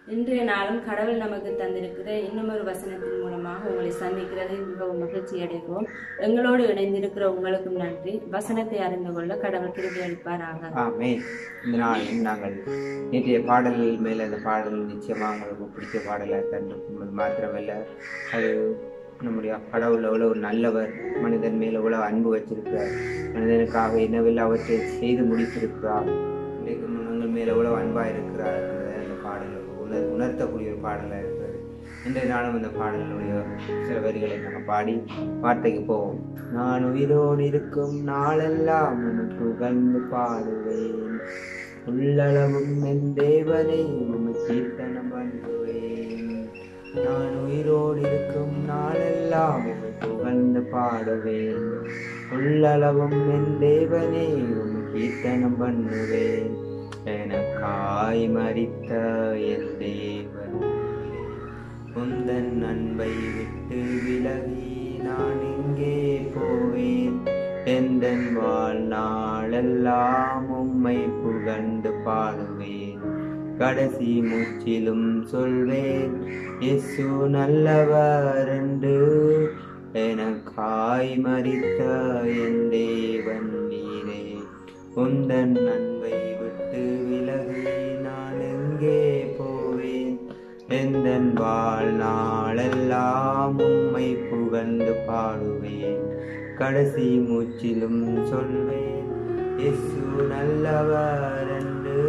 இன்றைய நாளும் கடவுள் நமக்கு தந்திருக்கிற இன்னுமொரு வசனத்தின் மூலமாக உங்களை சந்திக்கிறதில் மிகவும் மகிழ்ச்சி அடைகிறோம் எங்களோடு இணைந்திருக்கிற உங்களுக்கும் நன்றி வசனத்தை அறிந்து கொள்ள கடவுள் கிருபை அளிப்பாராக ஆமே இந்த நாளில் நாங்கள் நேற்றைய பாடல்கள் மேலே அந்த பாடல் நிச்சயமாக உங்களுக்கு பிடிச்ச பாடலாக தந்திருக்கும் அது மாத்திரமல்ல அது நம்முடைய கடவுள் எவ்வளவு நல்லவர் மனிதன் மேல் எவ்வளவு அன்பு வச்சிருக்கிறார் மனிதனுக்காக என்னவெல்லாம் அவற்றை செய்து முடித்திருக்கிறார் இன்றைக்கு உங்கள் மேல் எவ்வளவு அன்பாக இருக்கிறார் என்பதை அந்த பாடல் உணர் உணர்த்தக்கூடிய ஒரு பாடலாக இருக்கிறது இன்றைய நாளும் இந்த பாடலுடைய சில வரிகளை நாங்கள் பாடி வார்த்தைக்கு போவோம் நான் உயிரோடு இருக்கும் நாளெல்லாம் உனக்கு புகழ்ந்து பாடுவேன் உள்ளளவும் என் தேவனை உண்மை கீர்த்தனம் பண்ணுவேன் நான் உயிரோடு இருக்கும் நாளெல்லாம் உம்மை புகழ்ந்து பாடுவேன் உள்ளளவும் என் தேவனை உண்மை கீர்த்தனம் பண்ணுவேன் எனக்காய் மறித்த என் தேவன் உந்தன் அன்பை விட்டு விலகி நான் எங்கே போவேன் எந்தன் வாழ்நாளெல்லாம் உம்மை புகழ்ந்து பாடுவேன் கடைசி மூச்சிலும் சொல்வேன் இயேசு நல்லவர் என்று எனக்காய் மறித்த என் தேவன் நீரே உந்தன் அன்பை விட்டு விலகி நான் எங்கே போவேன் எந்தன் வாழ்நாளெல்லாம் உம்மை புகழ்ந்து பாடுவேன் கடைசி மூச்சிலும் சொல்வேன் இயேசு நல்லவர் என்று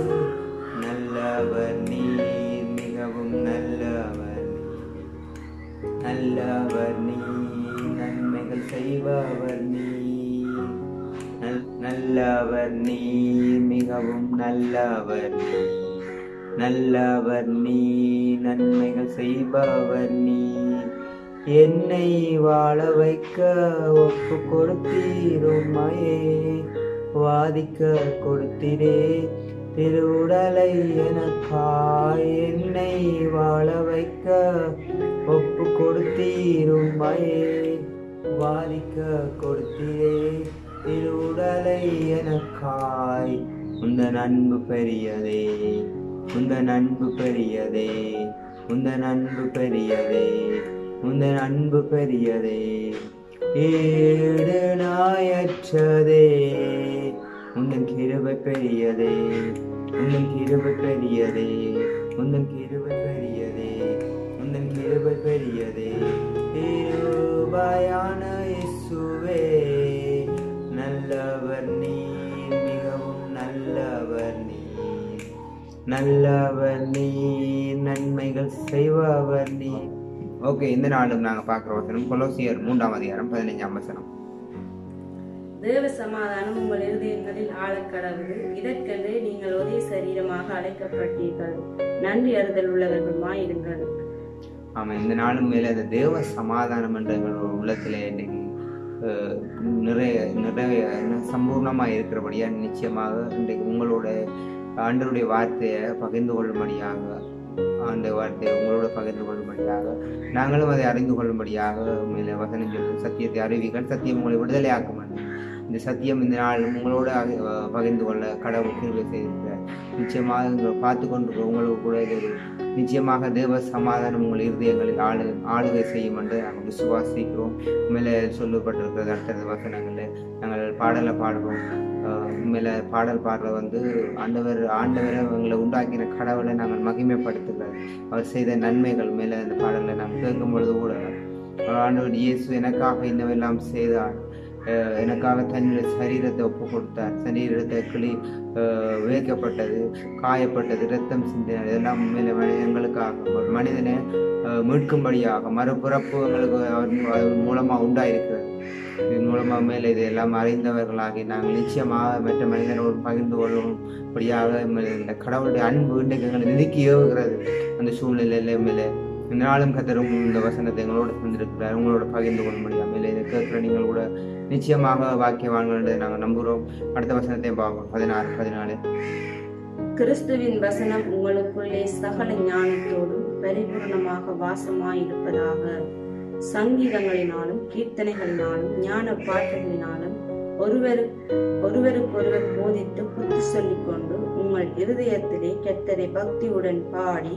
நல்லவர் நீர் மிகவும் நல்லவர் நீர் நல்லவர் நீர் நன்மைகள் செய்பவர் நீர் நல்- நல்லவர் நீர் மிகவும் நல்லவர் நீர் நல்லவர் நீ நன்மைகள் செய்பவர் நீ என்னை வாழ வைக்க ஒப்பு கொடுத்தீருமையே வாதிக்க கொடுத்திரே திருவுடலை எனக்காய் என்னை வாழ வைக்க ஒப்பு கொடுத்தீருமையே வாதிக்க கொடுத்திரே திருவுடலை எனக்காய் உந்தன் அன்பு பெரியதே உந்தன் அன்பு பெரியதே உந்தன் அன்பு பெரியதே உந்தன் அன்பு பெரியதே ஏடு நாயற்றதே உந்தன் கிருபை பெரியதே உந்தன் கிருபை பெரியதே உந்தன் கிருபை பெரியதே உந்தன் கிருபை பெரியதே இருபாயான இயேசுவே நல்லவர் நீர் மிகவும் நல்லவர் நீர் நல்லவர் நீர் நன்மைகள் செய்பவர் நீர் ஓகே இந்த நாளும் நாங்க பார்க்குற வசனம் கொலோசியர் மூன்றாம் அதிகாரம் பதினைஞ்சாம் வசனம் தேவ சமாதானம் உங்கள் இருதயங்களில் ஆழக்கடவுது இதற்கென்று நீங்கள் ஒரே சரீரமாக அழைக்கப்பட்டீர்கள் நன்றி அறிதல் உள்ளவர்களுமாய் இருங்கள் ஆமாம் இந்த நாளும் மேலே அந்த தேவ சமாதானம் என்ற எங்களோட உள்ளத்தில் இன்னைக்கு அஹ், நிறைய நிறைய என்ன, சம்பூர்ணமா இருக்கிறபடியா நிச்சயமாக இன்றைக்கு உங்களோட ஆண்டவருடைய வார்த்தையை பகிர்ந்து கொள்ளும்படியாக ஆண்ட வார்த்தையை உங்களோட பகிர்ந்து கொள்ளும்படியாக நாங்களும் அதை அறிந்து கொள்ளும்படியாக மேலே வசனம் சொல்லும் சத்தியத்தை அறிவிகள் சத்தியம் உங்களை விடுதலையாக்கும் இந்த சத்தியம் இந்த நாள் உங்களோட அஹ், பகிர்ந்து கொள்ள கடவுள் கிருபை செய்திருக்கிறார் நிச்சயமாக இங்க பார்த்து கொண்டிருக்கிற உங்களுக்கு கூட இது ஒரு நிச்சயமாக தேவ சமாதானம் உங்கள் இருதயங்களில் ஆளு ஆளுகை செய்யும் என்று நாங்கள் விசுவாசிக்கிறோம் மேலே சொல்லப்பட்டிருக்கிறது அடுத்தது வசனங்களில் நாங்கள் பாடலை பாடுவோம் ஆஹ் உண்மையில பாடல் பாடுற வந்து ஆண்டவர் ஆண்டவரை எங்களை உண்டாக்கின கடவுளை நாங்கள் மகிமைப்படுத்துகிறார் அவர் செய்த நன்மைகள் மேலே அந்த பாடலை நாங்கள் கேட்கும் பொழுது கூட ஆண்டவர் இயேசு எனக்காக இன்னவெல்லாம் செய்தார் ஆஹ் எனக்காக தன்னுடைய சரீரத்தை ஒப்பு கொடுத்தார் சரீரத்தை கிளி ஆஹ் விதைக்கப்பட்டது காயப்பட்டது ரத்தம் சிந்தினார் இதெல்லாம் உண்மையில மனிதங்களுக்காக ஒரு மனிதனை ஆஹ் மீட்கும்படியாக மறுபிறப்பு எங்களுக்கு அவர் அவர் மூலமா உண்டாயிருக்கிறது இதன் மூலமா மேலே இது எல்லாம் அறிந்தவர்களாகி நாங்கள் நிச்சயமாக மற்ற மனிதனோடு பகிர்ந்து கொள்ளும்படியாக மேலே இந்த கடவுளுடைய அன்பு இன்றைக்கு எங்களை நிதிக்கு ஏவுகிறது அந்த சூழ்நிலையில மேலே இந்த நாளும் கத்தரும் இந்த வசனத்தை எங்களோட தந்திருக்கிறார் உங்களோட பகிர்ந்து கொள்ளும்படியா மேலே இதை கேட்கிற நீங்கள் கூட நிச்சயமாக வாக்கியவான்கள் என்று நாங்கள் நம்புகிறோம் அடுத்த வசனத்தையும் பார்ப்போம் பதினாறு பதினாலு கிறிஸ்துவின் வசனம் உங்களுக்குள்ளே சகல ஞானத்தோடும் பரிபூர்ணமாக வாசமாயிருப்பதாக சங்கீதங்களினாலும் கீர்த்தனைகளினாலும் ஞான பாட்டுகளினாலும் ஒருவர் ஒருவருக்கொருவர் மோதித்து புத்தி சொல்லிக் கொண்டு உங்கள் இருதயத்திலே கர்த்தரை பக்தியுடன் பாடி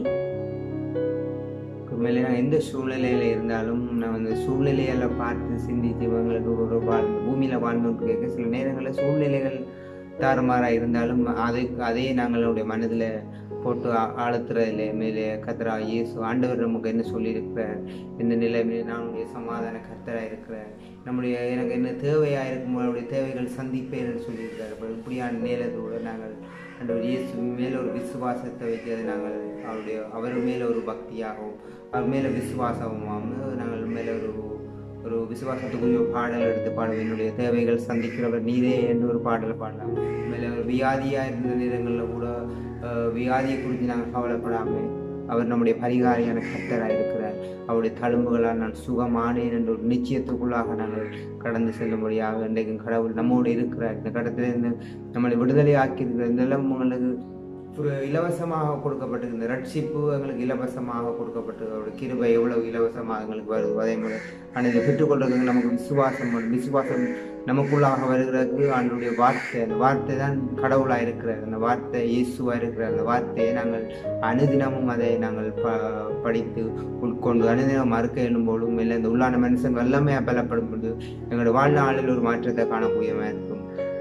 உண்மையிலே நான் எந்த சூழ்நிலையில இருந்தாலும் நான் அந்த சூழ்நிலையில பார்த்து சிந்திச்சு இவங்களுக்கு ஒரு வாழ் பூமியில வாழ்ந்துட்டு கேட்க சில நேரங்களில் சூழ்நிலைகள் தாறுமாறா இருந்தாலும் அதை அதையே நாங்களுடைய மனதில் போட்டு ஆ- ஆழ்த்துறதில்ல மேலே கத்தரா இயேசு ஆண்டவர் நமக்கு என்ன சொல்லியிருக்கிறார் இந்த நிலைமையில நான் உடைய சமாதான கத்தரா இருக்கிறேன் நம்முடைய எனக்கு என்ன தேவையா இருக்கும் அவருடைய தேவைகள் சந்திப்பேன்னு சொல்லியிருக்காரு அப்ப இப்படியான நேரத்தோடு நாங்கள் ஆண்டவர் இயேசு மேலே ஒரு விசுவாசத்தை வச்சு அதை நாங்கள் அவருடைய அவர் மேலே ஒரு பக்தியாகவும் அவர் மேலே விசுவாசமாகவும் நாங்கள் மேலே ஒரு ஒரு விசுவாசத்துக்குரிய ஒரு பாடல் எடுத்து பாடுவோம் என்னுடைய தேவைகள் சந்திக்கிறவர் நீரே என்று ஒரு பாடல் பாடலாம் மேலே ஒரு வியாதியாக இருந்த நேரங்களில் கூட அஹ், வியாதியை குறித்து நாங்கள் கவலைப்படாமல் அவர் நம்முடைய பரிகாரியான கர்த்தராக இருக்கிறார் அவருடைய தழும்புகளால் நான் சுகமானேன் என்ற ஒரு நிச்சயத்துக்குள்ளாக நாங்கள் கடந்து செல்லும்படியாக இன்றைக்கும் கடவுள் நம்மோடு இருக்கிறார் இந்த கடத்திலிருந்து நம்மளை விடுதலை ஆக்கியிருக்கிற இந்த எல்லாம் உங்களுக்கு ஒரு இலவசமாக கொடுக்கப்பட்டது இந்த ரட்சிப்பு எங்களுக்கு இலவசமாக கொடுக்கப்பட்டது அவருடைய கிருபை எவ்வளவு இலவசமாக எங்களுக்கு வருது அதே மாதிரி ஆனால் இதை பெற்றுக்கொள்றதுக்கு நமக்கு விசுவாசம் வேணும். விசுவாசம் நமக்குள்ளாக வருகிறதுக்கு ஆண்டுடைய வார்த்தை அந்த வார்த்தை தான் கடவுளாக இருக்கிறார் அந்த வார்த்தை இயேசுவாக இருக்கிறார் அந்த வார்த்தையை நாங்கள் அனுதினமும் அதை நாங்கள் ப படித்து உட்கொண்டு அனுதினம் மறுக்க எண்ணும்போதும் இல்லை இந்த உள்ளான மனுஷன் வல்லமையாக பலப்படும் பொழுது எங்களோட வாழ்நாளில் ஒரு மாற்றத்தை காணக்கூடியமாக இருக்கும்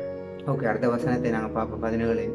ஓகே அடுத்த வசனத்தை நாங்கள் பார்ப்போம் பதினேழு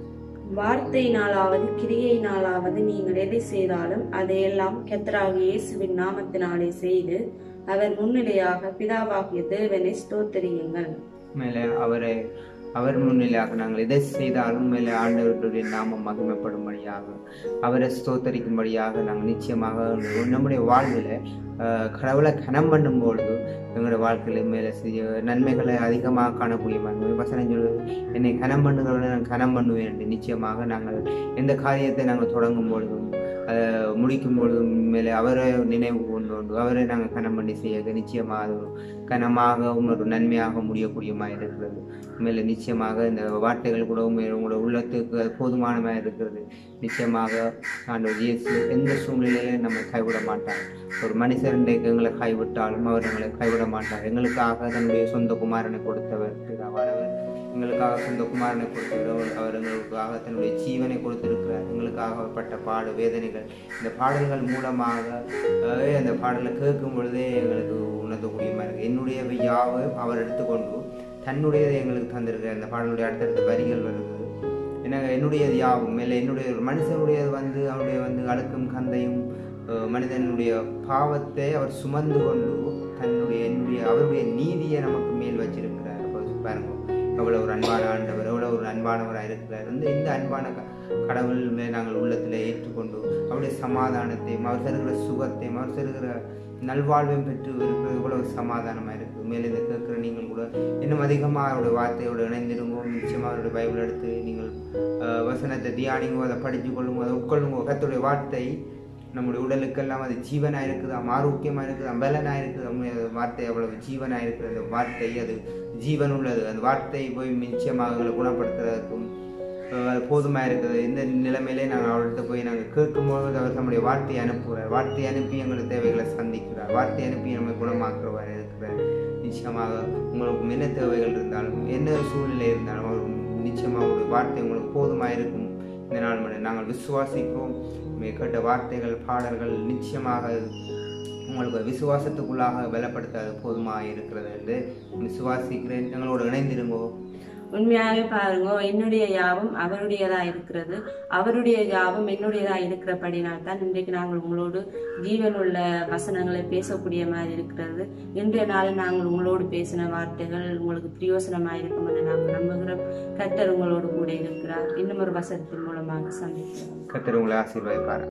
வார்த்தையினாலாவது கிரியையினாலாவது நீங்கள் எதை செய்தாலும் அதையெல்லாம் கர்த்தராகிய இயேசுவின் நாமத்தினாலே செய்து அவர் முன்னிலையாக பிதாவாகிய தேவனை ஸ்தோத்தரியுங்கள் மேலே அவரை அவர் முன்னிலையாக நாங்கள் எதை செய்தாலும் மேலே ஆண்டவர்களுடைய நாமம் மகிமைப்படும்படியாக அவரை ஸ்தோத்தரிக்கும்படியாக நாங்கள் நிச்சயமாக நம்முடைய வாழ்வில் ஆஹ், கடவுளை கனம் பண்ணும் பொழுது எங்களுடைய வாழ்க்கையில மேலே செய்ய நன்மைகளை அதிகமாக காணக்கூடிய மாதிரி வசனம் சொல்லுது என்னை கனம் பண்ணுகிறவனை நான் கனம் பண்ணுவேன் என்று நிச்சயமாக நாங்கள் எந்த காரியத்தை நாங்கள் தொடங்கும் பொழுதும் அதை முடிக்கும் பொழுதும் மேலே அவரை நினைவு கொண்டு கொண்டு அவரை நாங்கள் கனம் பண்ணி செய்ய நிச்சயமாக அது ஒரு கனமாகவும் ஒரு நன்மையாக முடியக்கூடியமாக இருக்கிறது மேலே நிச்சயமாக இந்த வார்த்தைகள் கூட உண்மை- உங்களோட உள்ளத்துக்கு அது போதுமானமாக இருக்கிறது நிச்சயமாக ஆண்டவர் இயேசு எந்த சூழ்நிலையிலும் நம்ம கைவிட மாட்டார் ஒரு மனுஷர் இன்றைக்கு எங்களை கைவிட்டாலும் அவர் எங்களை கைவிட மாட்டார் எங்களுக்காக தன்னுடைய சொந்த குமாரனை கொடுத்தவர் பிதாவானவர் எங்களுக்காக சொந்த குமாரனை கொடுத்தவர் அவர் எங்களுக்காக தன்னுடைய ஜீவனை கொடுத்திருக்கிறார் எங்களுக்காக அவர் பட்ட பாடு வேதனைகள் இந்த பாடல்கள் மூலமாக அஹ், அந்த பாடலை கேட்கும் பொழுதே எங்களுக்கு உணர்த்தக்கூடியமாக இருக்கு என்னுடைய யாவும் அவர் எடுத்துக்கொண்டு தன்னுடையதை எங்களுக்கு தந்திருக்கிறார் அந்த பாடலுடைய அடுத்தடுத்த வரிகள் வருது எனக்கு என்னுடையது யாவும் மேலே என்னுடைய ஒரு மனுஷனுடையது வந்து அவருடைய வந்து அழுக்கும் கந்தையும் அஹ், மனிதனுடைய பாவத்தை அவர் சுமந்து கொண்டு தன்னுடைய என்னுடைய அவருடைய நீதியை நமக்கு மேல் வச்சிருக்கிறார் அப்போ பாருங்க எவ்வளோ ஒரு அன்பான ஆண்டவர் எவ்வளோ ஒரு அன்பானவராக இருக்கிறார் வந்து இந்த அன்பான க- கடவுள் மேல் நாங்கள் உள்ளத்தில் ஏற்றுக்கொண்டு அவருடைய சமாதானத்தையும் அவர் தருகிற சுகத்தையும் அவர் தருகிற நல்வாழ்வையும் பெற்று இருக்கிறது இவ்வளவு சமாதானமாக இருக்குது மேலே இதை கேட்குற நீங்கள் கூட இன்னும் அதிகமாக அவருடைய வார்த்தையோடு இணைந்திருங்கோ நிச்சயமாக அவருடைய பைபிள் எடுத்து நீங்கள் அஹ், வசனத்தை தியானிங்கோ அதை படித்து கொள்ளுங்க அதை உட்கொள்ளுங்க கர்த்தருடைய வார்த்தை நம்முடைய உடலுக்கெல்லாம் அது ஜீவனாக இருக்குது ஆரோக்கியமாக இருக்குது பலனாக இருக்குது நம்முடைய வார்த்தை அவ்வளவு ஜீவனாக இருக்குது அந்த வார்த்தை அது ஜீவன் உள்ளது அந்த வார்த்தை போய் நிச்சயமாக எங்களை குணப்படுத்துறதுக்கும் அஹ், அது போதுமாக இருக்குது இந்த நிலைமையிலே நாங்கள் அவர்கிட்ட போய் நாங்கள் கேட்கும்போது அவர் நம்முடைய வார்த்தையை அனுப்புகிறார் வார்த்தையை அனுப்பி எங்களுடைய தேவைகளை சந்திக்கிறார் வார்த்தையை அனுப்பி நம்மை குணமாக்குறவர் இருக்கிறார் நிச்சயமாக உங்களுக்கு என்ன தேவைகள் இருந்தாலும் என்ன சூழ்நிலை இருந்தாலும் அவர் நிச்சயமாக அவருடைய வார்த்தை உங்களுக்கு போதுமாக இருக்கும் இந்த நாள் மணி நாங்கள் விசுவாசிக்கிறோம் உண்மை கேட்ட வார்த்தைகள் பாடல்கள் நிச்சயமாக உங்களுக்கு விசுவாசத்துக்குள்ளாக பலப்படுத்த அது போதுமாக இருக்கிறது என்று விசுவாசிக்கிறேன் எங்களோடு இணைந்திருங்கோ உண்மையாகவே பாருங்க என்னுடைய யாவும் அவருடையதா இருக்கிறது அவருடைய யாவும் என்னுடையதா இருக்கிறபடினால் தான் இன்றைக்கு நாங்கள் உங்களோடு ஜீவனுள்ள வசனங்களை பேசக்கூடிய மாதிரி இருக்கிறது இன்றைய நாள் நாங்கள் உங்களோடு பேசின வார்த்தைகள் உங்களுக்கு பிரயோசனமாக இருக்கும் என்று நாங்கள் நம்புகிறோம் கர்த்தர் உங்களோடு கூட இருக்கிறார் இன்னும் ஒரு வசனத்தின் மூலமாக சந்திக்கிறோம் கத்தர் உங்களை ஆசீர்வதிப்பார்